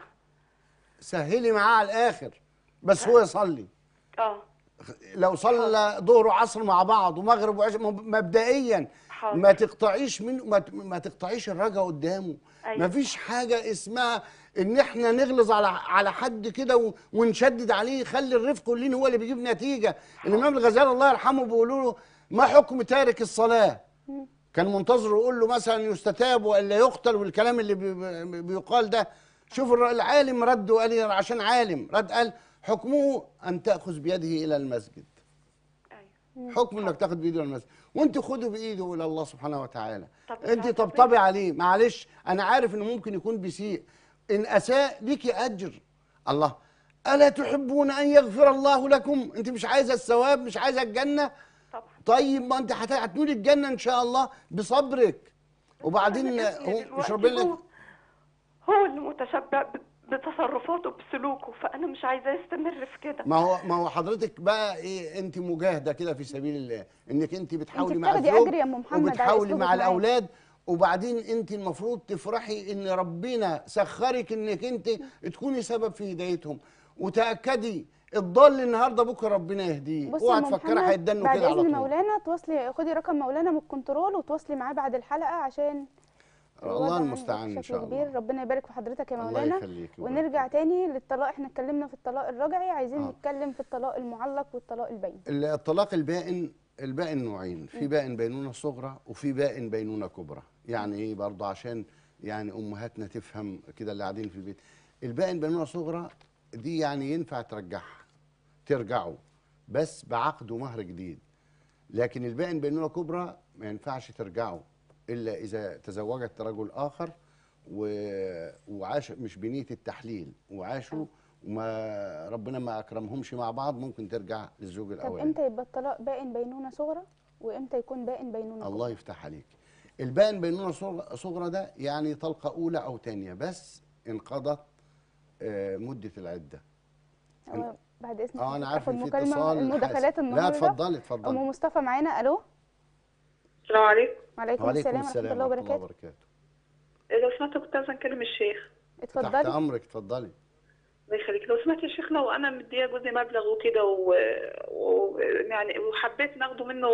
سهلي معاه على الاخر بس هو يصلي اه لو صلى ظهر وعصر مع بعض ومغرب وعشاء مب- مبدئيا حاضر. ما تقطعيش منه ما, ت- ما تقطعيش الرجا قدامه أيوة. ما فيش حاجه اسمها ان احنا نغلظ على على حد كده و- ونشدد عليه خلي الرفق واللين هو اللي بيجيب نتيجه الامام الغزالي الله يرحمه بيقولوا له ما حكم تارك الصلاه كان منتظر يقول له مثلا يستتاب والا يقتل والكلام اللي بي بي- بيقال ده شوف الر- العالم رد وقال لي عشان عالم رد قال حكمه ان تاخذ بيده الى المسجد ايوه حكم انك تاخد بايده المسجد وانت خده بايده الى الله سبحانه وتعالى طب انت إذا طبطبي عليه معلش انا عارف انه ممكن يكون بيسيء ان اساء ليكي اجر الله الا تحبون ان يغفر الله لكم انت مش عايزه الثواب مش عايزه الجنه طبعا طيب ما انت هت- هتنولي الجنه ان شاء الله بصبرك وبعدين أنا ابني هو مش دلوقتي ربنا هو لك هو اللي متشبع ب- بتصرفاته بسلوكه فانا مش عايزاه يستمر في كده ما هو ما هو حضرتك بقى ايه انت مجاهده كده في سبيل الله انك انت بتحاولي مع بتاخدي الزوج أجر يا أم محمد على وبتحاولي أسلوبك مع معاه. الاولاد وبعدين انت المفروض تفرحي ان ربنا سخرك انك انت تكوني سبب في هدايتهم وتاكدي الضال النهارده بكره ربنا يهديه بصي يا اوعى ام تفكري محمد هيتدنوا بعد كده على اذن طول مولانا تواصلي خدي رقم مولانا من الكنترول وتواصلي معاه بعد الحلقه عشان الوضع الله عندك المستعان ان بشكل شاء كبير الله ربنا يبارك في حضرتك يا الله مولانا يخليكي ويبارك ونرجع فيك. تاني للطلاق احنا اتكلمنا في الطلاق الرجعي عايزين آه. نتكلم في الطلاق المعلق والطلاق البين الطلاق البائن البائن نوعين في بائن بينونه صغرى وفي بائن بينونه كبرى يعني ايه برضه عشان يعني امهاتنا تفهم كده اللي قاعدين في البيت البائن بينونه صغرى دي يعني ينفع ترجعها ترجعه بس بعقد ومهر جديد لكن البائن بينونه كبرى ما ينفعش ترجعه الا اذا تزوجت رجل اخر و... وعاش مش بنيه التحليل وعاشوا وما ربنا ما اكرمهمش مع بعض ممكن ترجع للزوج طب الاولاني امتى يبقى الطلاق بائن بينونه صغرى وامتى يكون بائن بينونه الله يفتح عليك البائن بينونه صغ- صغرى ده يعني طلقه اولى او ثانيه بس انقضت آه، مده العده كبرى؟ هو بعد اذنك اه انا عارف هاخد ان في مكالمه اتصال المداخلات حاسم. النهارده لا اتفضلي ام اتفضلي مصطفى معانا الو السلام عليكم وعليكم, وعليكم السلام ورحمه الله وبركاته وبركاته لو سمحت كنت عايزه اكلم الشيخ تحت اتفضلي امرك اتفضلي الله يخليك لو سمحت يا شيخ لو انا مديه جوزي مبلغ وكده و... و... يعني وحبيت ناخده منه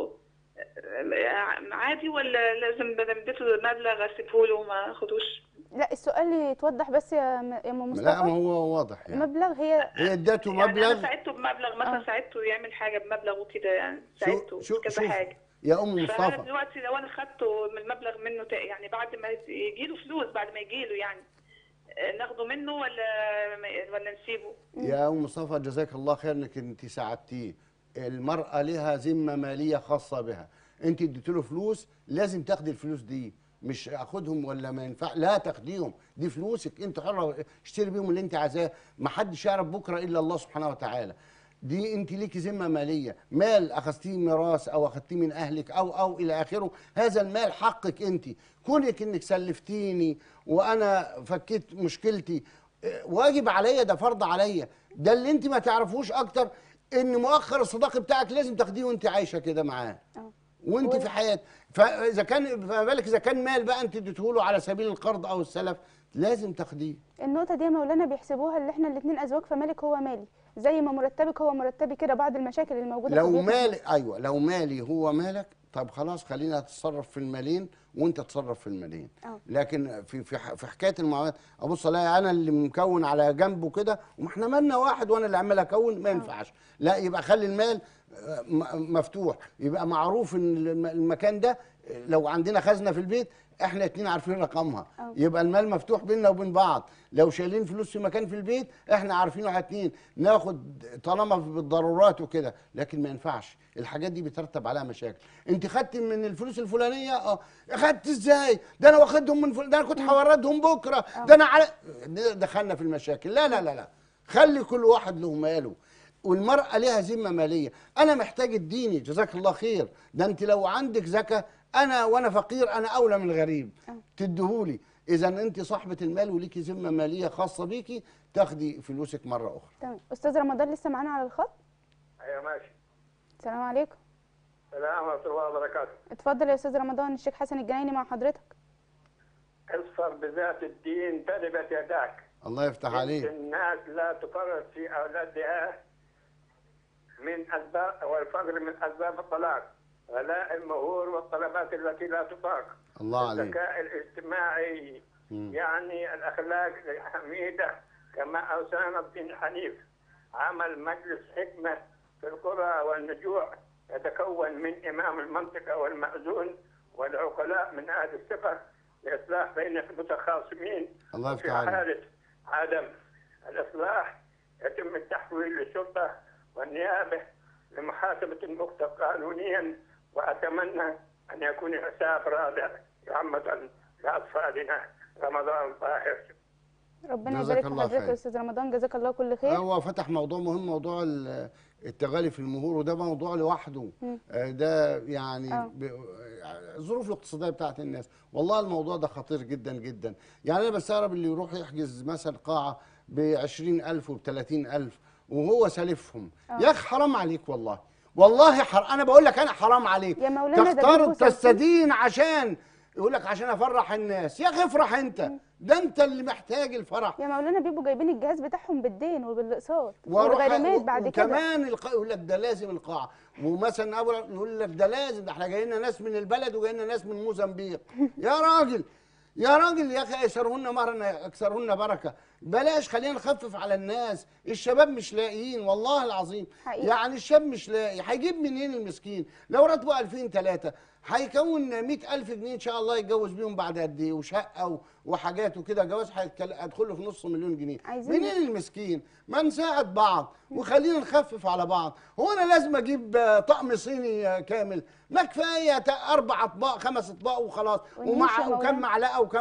عادي ولا لازم بدل اديته مبلغ اسيبه له ما اخدوش لا السؤال يتوضح بس يا م- يا ام لا ما مصطفى هو واضح يعني مبلغ هي هي ادته يعني انا مبلغ ساعدته بمبلغ مثلا آه. ساعدته يعمل حاجه بمبلغ وكده يعني ساعدته شو في كذا شوف حاجه يا ام فانا مصطفى دلوقتي لو انا خدته من المبلغ منه تا- يعني بعد ما يجي له فلوس بعد ما يجي له يعني آه، ناخده منه ولا ولا نسيبه يا ام مصطفى جزاك الله خير انك انت ساعدتيه المراه لها ذمه ماليه خاصه بها انت اديت له فلوس لازم تاخدي الفلوس دي مش اخدهم ولا ما ينفع لا تاخديهم دي فلوسك انت حره اشتري بيهم اللي انت عايزاه ما حدش يعرف بكره الا الله سبحانه وتعالى دي انت ليكي ذمه ماليه مال اخذتيه ميراث او اخذتيه من اهلك او او الى اخره هذا المال حقك انت كونك انك سلفتيني وانا فكيت مشكلتي اه، واجب عليا ده فرض عليا ده اللي انت ما تعرفوش اكتر ان مؤخر الصداقه بتاعك لازم تاخديه وانت عايشه كده معاه اه وانت و- في حياتك فاذا كان فما بالك اذا كان مال بقى انت اديته له على سبيل القرض او السلف لازم تاخديه النقطة دي يا مولانا بيحسبوها اللي احنا الاتنين أزواج فمالك هو مالي زي ما مرتبك هو مرتبي كده بعض المشاكل اللي موجودة لو في بيوتنا. مالي ايوه لو مالي هو مالك طب خلاص خلينا تتصرف في المالين وانت تتصرف في المالين اه. لكن في في ح- في حكايه المعاملات ابص الاقي انا اللي مكون على جنبه كده وما احنا مالنا واحد وانا اللي عمال اكون ما ينفعش لا يبقى خلي المال آه، م- مفتوح يبقى معروف ان الم- المكان ده آه، لو عندنا خزنه في البيت احنا اتنين عارفين رقمها اه. يبقى المال مفتوح بيننا وبين بعض لو شايلين فلوس في مكان في البيت احنا عارفين واحد اتنين ناخد طالما بالضرورات وكده لكن ما ينفعش الحاجات دي بيترتب عليها مشاكل انت خدت من الفلوس الفلانيه اه خدت ازاي ده انا واخدهم من فل... ده انا كنت هوردهم بكره ده انا على دخلنا في المشاكل لا لا لا لا خلي كل واحد له ماله والمرأة لها ذمة مالية أنا محتاج اديني جزاك الله خير ده أنت لو عندك زكاة أنا وأنا فقير أنا أولى من الغريب تديهولي إذا أنت صاحبة المال وليكي ذمة مالية خاصة بيكي تاخدي فلوسك مرة أخرى تمام أستاذ رمضان لسه معانا على الخط ايوه ماشي السلام عليكم السلام ورحمه الله وبركاته اتفضل يا أستاذ رمضان الشيخ حسن الجنايني مع حضرتك اصفر بذات الدين تربت يداك الله يفتح عليك الناس لا تفرط في اولادها من اسباب والفقر من اسباب الطلاق غلاء المهور والطلبات التي لا تطاق الله عليك الذكاء الاجتماعي مم. يعني الاخلاق الحميده كما اوصانا الدين حنيف عمل مجلس حكمه في القرى والنجوع يتكون من امام المنطقه والمأذون والعقلاء من اهل الثقه لاصلاح بين المتخاصمين الله في يفتح عليك حاله عدم الاصلاح يتم التحويل للشرطه والنيابه لمحاسبه المخطئ قانونيا واتمنى ان يكون الحساب رادع رحمه لاطفالنا رمضان طاهر ربنا جزاك يبارك في الله حضرتك خير. يا أستاذ رمضان جزاك الله كل خير هو فتح موضوع مهم موضوع ال- التغالي في المهور وده موضوع لوحده مم. آه، ده يعني آه. ب- آه، الظروف الاقتصاديه بتاعت الناس والله الموضوع ده خطير جدا جدا يعني انا بستغرب اللي يروح يحجز مثلا قاعه ب 20000 وب 30000 وهو سالفهم آه. يا اخي حرام عليك والله والله حر... انا بقول لك انا حرام عليك يا مولانا ده تختار بيبقوا سالفين. تستدين عشان يقول لك عشان افرح الناس يا اخي افرح انت ده انت اللي محتاج الفرح يا مولانا بيبقوا جايبين الجهاز بتاعهم بالدين وبالاقساط واروح والغريمات بعد كده وكمان القاء يقول لك ده لازم القاعه ومثلا اول يقول لك ده لازم ده احنا جاي لنا ناس من البلد وجاي لنا ناس من موزمبيق يا راجل يا راجل يا اخي ايسرهن مهرا اكثرهن بركه بلاش خلينا نخفف على الناس الشباب مش لاقيين والله العظيم حقيقي. يعني الشاب مش لاقي هيجيب منين المسكين لو راتبه 2000 3 هيكون 100000 جنيه ان شاء الله يتجوز بيهم بعد قد ايه وشقه و- وحاجات وكده جواز هيتكل- هيدخل له في نص مليون جنيه عايزين- منين المسكين ما نساعد بعض وخلينا نخفف على بعض هو انا لازم اجيب آه، طقم صيني آه، كامل ما كفايه تا- اربع اطباق خمس اطباق وخلاص والنيش يا ومع مولانا. وكم معلقه وكم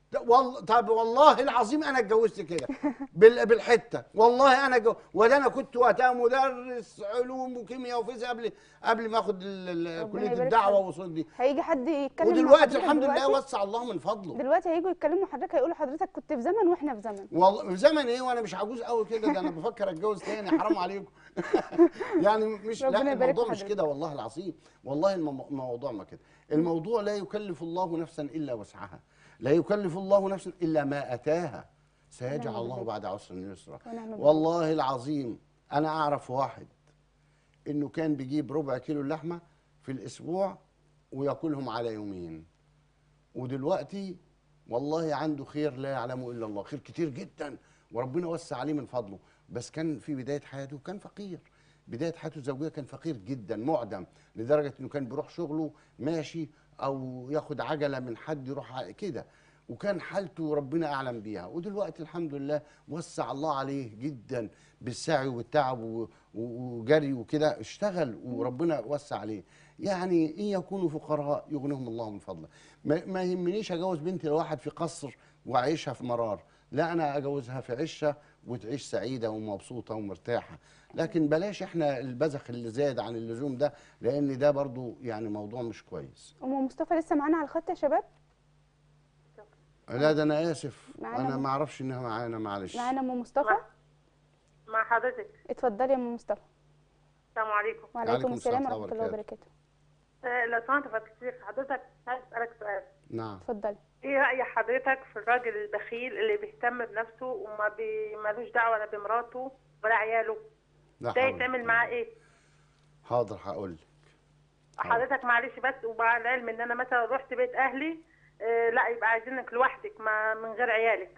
ده والله طب والله العظيم انا اتجوزت كده بال- بالحته والله انا جو... وده انا كنت وقتها مدرس علوم وكيمياء وفيزياء قبل قبل ما اخد ال- ال- ربنا كليه يبارك الدعوه فيك. وصول دي هيجي حد يتكلم مع ودلوقتي حضرتك الحمد لله دلوقتي؟ وسع الله من فضله دلوقتي هيجوا يتكلموا حضرتك هيقولوا حضرتك كنت في زمن واحنا في زمن والله في زمن ايه وانا مش عجوز قوي كده ده انا بفكر اتجوز تاني حرام عليكم يعني مش ربنا لا يبارك الموضوع في مش حضرتك. كده والله العظيم والله المو- الموضوع ما كده الموضوع لا يكلف الله نفسا الا وسعها لا يكلف الله نفسا الا ما اتاها سيجعل ونعم الله بالله. بعد عسر يسرا ونعم بالله. والله العظيم انا اعرف واحد انه كان بيجيب ربع كيلو لحمه في الاسبوع وياكلهم على يومين ودلوقتي والله عنده خير لا يعلمه الا الله خير كتير جدا وربنا وسع عليه من فضله بس كان في بدايه حياته كان فقير بدايه حياته الزوجيه كان فقير جدا معدم لدرجه انه كان بيروح شغله ماشي او ياخد عجله من حد يروح ع- كده وكان حالته ربنا اعلم بيها ودلوقتي الحمد لله وسع الله عليه جدا بالسعي والتعب و- و- وجري وكده اشتغل وربنا وسع عليه يعني ان يكونوا فقراء يغنيهم الله من فضله ما, ما يهمنيش اجوز بنتي لواحد في قصر واعيشها في مرار لا انا اجوزها في عشه وتعيش سعيده ومبسوطه ومرتاحه لكن بلاش احنا البذخ اللي زاد عن اللزوم ده لان ده برضو يعني موضوع مش كويس ام مصطفى لسه معانا على الخط يا شباب لا ده انا اسف معانا انا م- ما اعرفش انها معانا معلش معانا ام مصطفى مع حضرتك اتفضلي يا ام مصطفى السلام عليكم وعليكم وعليكم السلام السلام ورحمه الله وبركاته. وبركاته آه، لو سمحت يا فضيلة الشيخ حضرتك عايز اسالك سؤال نعم اتفضلي ايه راي حضرتك في الراجل البخيل اللي بيهتم بنفسه وما بي... ملوش دعوه لا بمراته ولا عياله لا ده حول يتعمل ولا معاه قوة. ايه حاضر هقول لك حضرتك معلش بس ومع العلم ان انا مثلا رحت بيت اهلي آه، لا يبقى عايزينك لوحدك ما من غير عيالك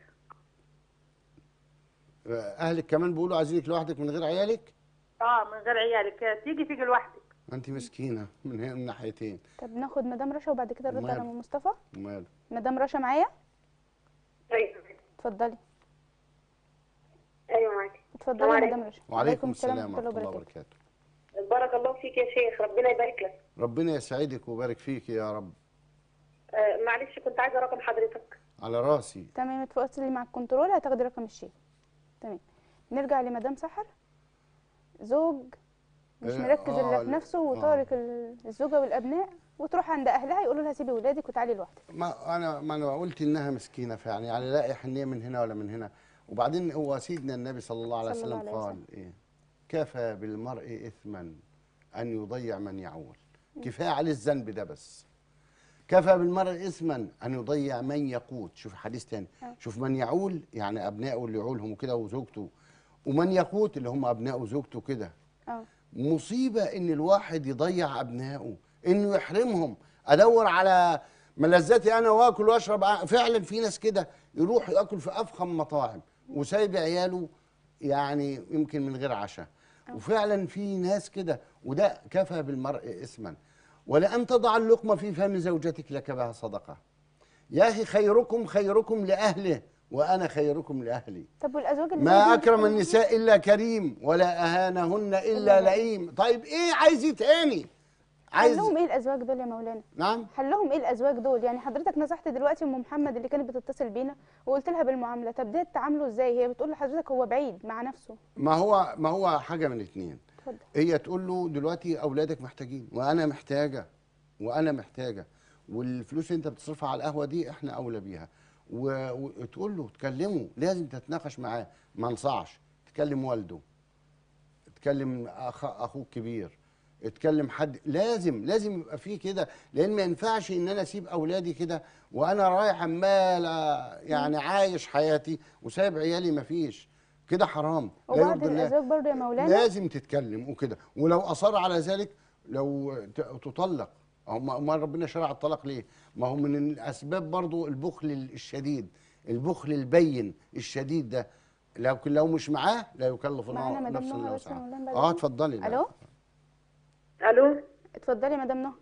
اهلك كمان بيقولوا عايزينك لوحدك من غير عيالك اه من غير عيالك آه، تيجي تيجي لوحدك انت مسكينه من هنا من ناحيتين طب ناخد مدام رشا وبعد كده نرد على وماله. ام مصطفى وماله مدام رشا معايا ايوه اتفضلي ايوه معاكي اتفضلي يا عليكم. مدام رشا وعليكم السلام ورحمه الله وبركاته بارك الله فيك يا شيخ ربنا يبارك لك ربنا يسعدك ويبارك فيك يا رب آه معلش كنت عايزه رقم حضرتك على راسي تمام اتفضلي مع الكنترول هتاخدي رقم الشيك تمام نرجع لمدام سحر زوج مش آه، مركز الا آه، في نفسه آه. وتارك ال- الزوجه والابناء وتروح عند اهلها يقولوا لها سيبي ولادك وتعالي لوحدك ما انا ما انا قلت انها مسكينه فيعني يعني لا حنيه من هنا ولا من هنا وبعدين هو سيدنا النبي صلى الله عليه صلى الله وسلم عليه قال ايه كفى بالمرء اثما ان يضيع من يعول كفايه عليه الذنب ده بس كفى بالمرء اثما ان يضيع من يقوت شوف حديث تاني آه. شوف من يعول يعني ابنائه اللي يعولهم وكده وزوجته ومن يقوت اللي هم ابنائه وزوجته كده اه مصيبة إن الواحد يضيع أبنائه إنه يحرمهم أدور على ملذاتي أنا وآكل وأشرب فعلا في ناس كده يروح ياكل في أفخم مطاعم وسايب عياله يعني يمكن من غير عشاء وفعلا في ناس كده وده كفى بالمرء إثما ولأن تضع اللقمة في فم زوجتك لك بها صدقة يا أخي خيركم خيركم لأهله وأنا خيركم لأهلي طب والازواج اللي ما زي دي أكرم مش- النساء إلا كريم ولا أهانهن إلا لئيم طيب إيه عايز إيه تاني عايز حلهم ايه الازواج دول يا مولانا نعم حلهم ايه الازواج دول يعني حضرتك نصحت دلوقتي ام محمد اللي كانت بتتصل بينا وقلت لها بالمعامله طب ده تعامله ازاي هي بتقول لحضرتك هو بعيد مع نفسه ما هو ما هو حاجة من اتنين اتفضل هي تقول له دلوقتي أولادك محتاجين وأنا محتاجة وأنا محتاجة والفلوس اللي أنت بتصرفها على القهوة دي إحنا أولى بيها و- وتقول له تكلمه لازم تتناقش معاه ما انصعش تكلم والده تكلم أخ أخوك كبير اتكلم حد لازم لازم يبقى فيه كده لان ما ينفعش ان انا اسيب اولادي كده وانا رايح عمال آه، يعني عايش حياتي وسايب عيالي ما فيش كده حرام لا وبعض يرضي الله الازواج برضه يا مولانا لازم تتكلم وكده ولو اصر على ذلك لو ت- تطلق هم ما ربنا شرع الطلاق ليه ما هو من الاسباب برضو البخل الشديد البخل البين الشديد ده لكن لو مش معاه لا يكلف معانا الله مدام نفسا نهى الا بس يا وسعها مولانا بعد اه إذنك. اتفضلي لا. الو الو اتفضلي يا مدام نهى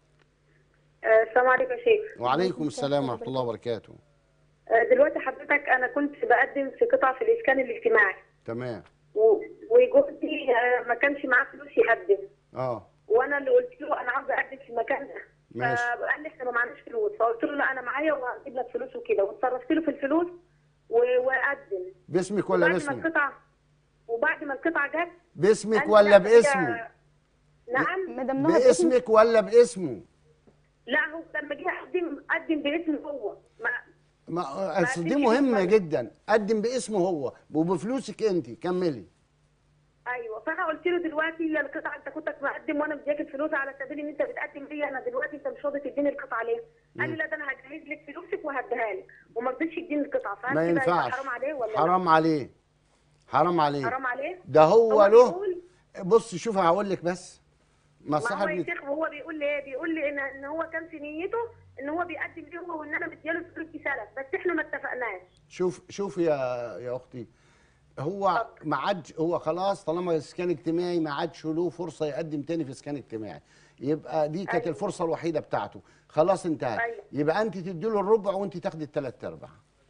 آه، السلام عليكم يا شيخ وعليكم السلام ورحمه الله وبركاته آه، دلوقتي حضرتك انا كنت بقدم في قطع في الاسكان الاجتماعي تمام و- وجوزي آه، ما كانش معاه فلوس يقدم اه وانا اللي قلت له انا عاوزه اقدم في المكان ده ماشي فقال لي احنا ما معناش فلوس فقلت له لا انا معايا وهجيب لك فلوس وكده واتصرفت له في الفلوس و- وقدم باسمك ولا وبعد ما باسمه القطعه وبعد ما القطعه جت باسمك قال لي ولا لا، هي- باسمه نعم مدام نهى باسم باسمك ولا باسمه لا هو لما جه قدم قدم باسمه هو ما ما أصل دي قدمش مهمه باسمه. جدا قدم باسمه هو وبفلوسك انت كملي ايوه فانا قلت له دلوقتي هي القطعه انت كنت مقدم وانا مديك الفلوس على سبيل ان انت بتقدم لي انا دلوقتي انت مش راضي تديني القطعه ليه؟ قال لي لا ده انا هجهز لك فلوسك وهديها لك وما رضيش يديني القطعه فهل ما كده يبقى ينفعش حرام عليه ولا لا؟ حرام عليه حرام عليه حرام عليه؟ ده هو هو له بيقول- بص شوف هقول لك بس ما هو مصلحه يا ابن شيخ وهو بيقول لي ايه؟ بيقول لي ان ان هو كان في نيته ان هو بيقدم لي هو وان انا مدياله الفلوس دي سلف بس احنا ما اتفقناش شوف شوف يا يا اختي هو ما عادش هو خلاص طالما اسكان اجتماعي ما عادش له فرصه يقدم تاني في اسكان اجتماعي يبقى دي كانت أيوة. الفرصه الوحيده بتاعته خلاص انتهت أيوة. يبقى انت تدي له الربع وانت تاخدي الثلاث ارباع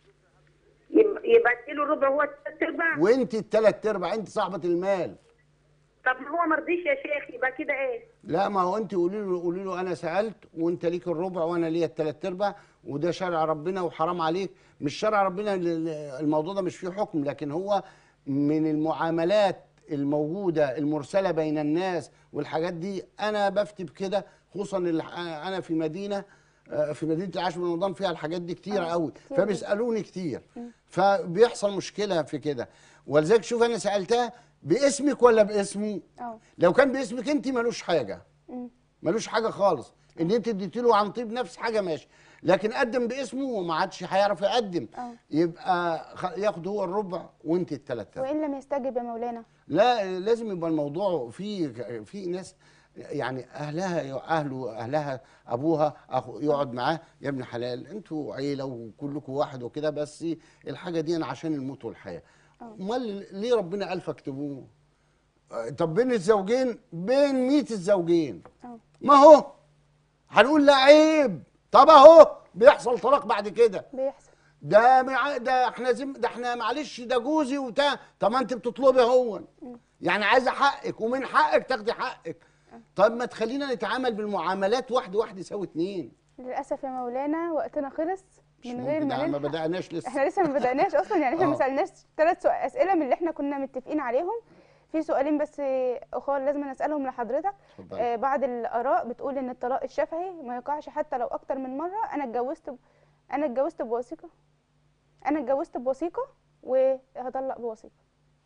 يبقى يبقى اديله الربع هو الثلاث ارباع وانت الثلاث ارباع انت صاحبه المال طب ما هو ما رضيش يا شيخ يبقى كده ايه؟ لا ما هو انت قولي له قولي له انا سالت وانت ليك الربع وانا ليا الثلاث ارباع وده شرع ربنا وحرام عليك مش شرع ربنا ال- ال- الموضوع ده مش فيه حكم لكن هو من المعاملات الموجوده المرسله بين الناس والحاجات دي انا بفتي بكده خصوصا ال- انا في مدينه آه، في مدينه العاشر من رمضان فيها الحاجات دي كتير آه، قوي كتير فبيسالوني كتير فبيحصل مشكله في كده ولذلك شوف انا سالتها باسمك ولا باسمه اه لو كان باسمك انت ملوش حاجه مم. ملوش حاجه خالص ان انت اديتي له عن طيب نفس حاجه ماشي لكن قدم باسمه وما عادش هيعرف يقدم اه. يبقى خ- ياخد هو الربع وانت الثلاث وان لم يستجب يا مولانا لا لازم يبقى الموضوع في في ناس يعني اهلها اهله اهلها ابوها اخو يقعد معاه يا ابن حلال انتوا عيله وكلكم واحد وكده بس الحاجه دي أنا عشان الموت والحياه امال ليه ربنا قال فاكتبوه آه، طب بين الزوجين بين 100 الزوجين اه ما هو هنقول لا عيب طب اهو بيحصل طلاق بعد كده بيحصل ده مع ده احنا زم ده احنا معلش ده جوزي وبتاع طب ما انت بتطلبي هو يعني عايزه حقك ومن حقك تاخدي حقك طب ما تخلينا نتعامل بالمعاملات واحد واحد يساوي اتنين للاسف يا مولانا وقتنا خلص مش من غير ممكن ما ده ما نلحق بدأناش لسه احنا لسه ما بدأناش اصلا يعني احنا ما اه. سألناش ثلاث اسئله من اللي احنا كنا متفقين عليهم في سؤالين بس اخوان لازم اسالهم لحضرتك اتفضلي. آه بعض الاراء بتقول ان الطلاق الشفهي ما يقعش حتى لو اكتر من مره انا اتجوزت ب... انا اتجوزت بوثيقه انا اتجوزت بوثيقه وهطلق بوثيقه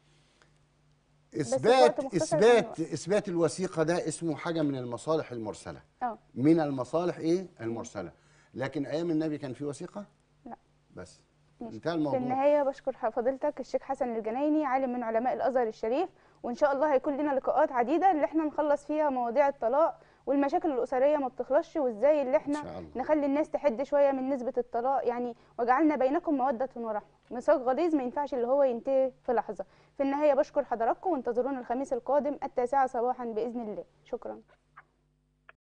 في وقت اثبات مختصر اثبات يعني اثبات الوثيقه ده اسمه حاجه من المصالح المرسله اه من المصالح ايه المرسله لكن ايام النبي كان في وثيقه لا. بس ماشي. انتهى في الموضوع النهاية بشكر فضيلتك الشيخ حسن الجنايني عالم من علماء الأزهر الشريف وإن شاء الله هيكون لنا لقاءات عديدة اللي احنا نخلص فيها مواضيع الطلاق والمشاكل الأسرية ما بتخلصش وإزاي اللي احنا إن شاء الله. نخلي الناس تحد شوية من نسبة الطلاق يعني وجعلنا بينكم مودة ورحمة ميثاق غليظ ما ينفعش اللي هو ينتهي في لحظة في النهاية بشكر حضراتكم وانتظرونا الخميس القادم التاسعة صباحا بإذن الله شكرا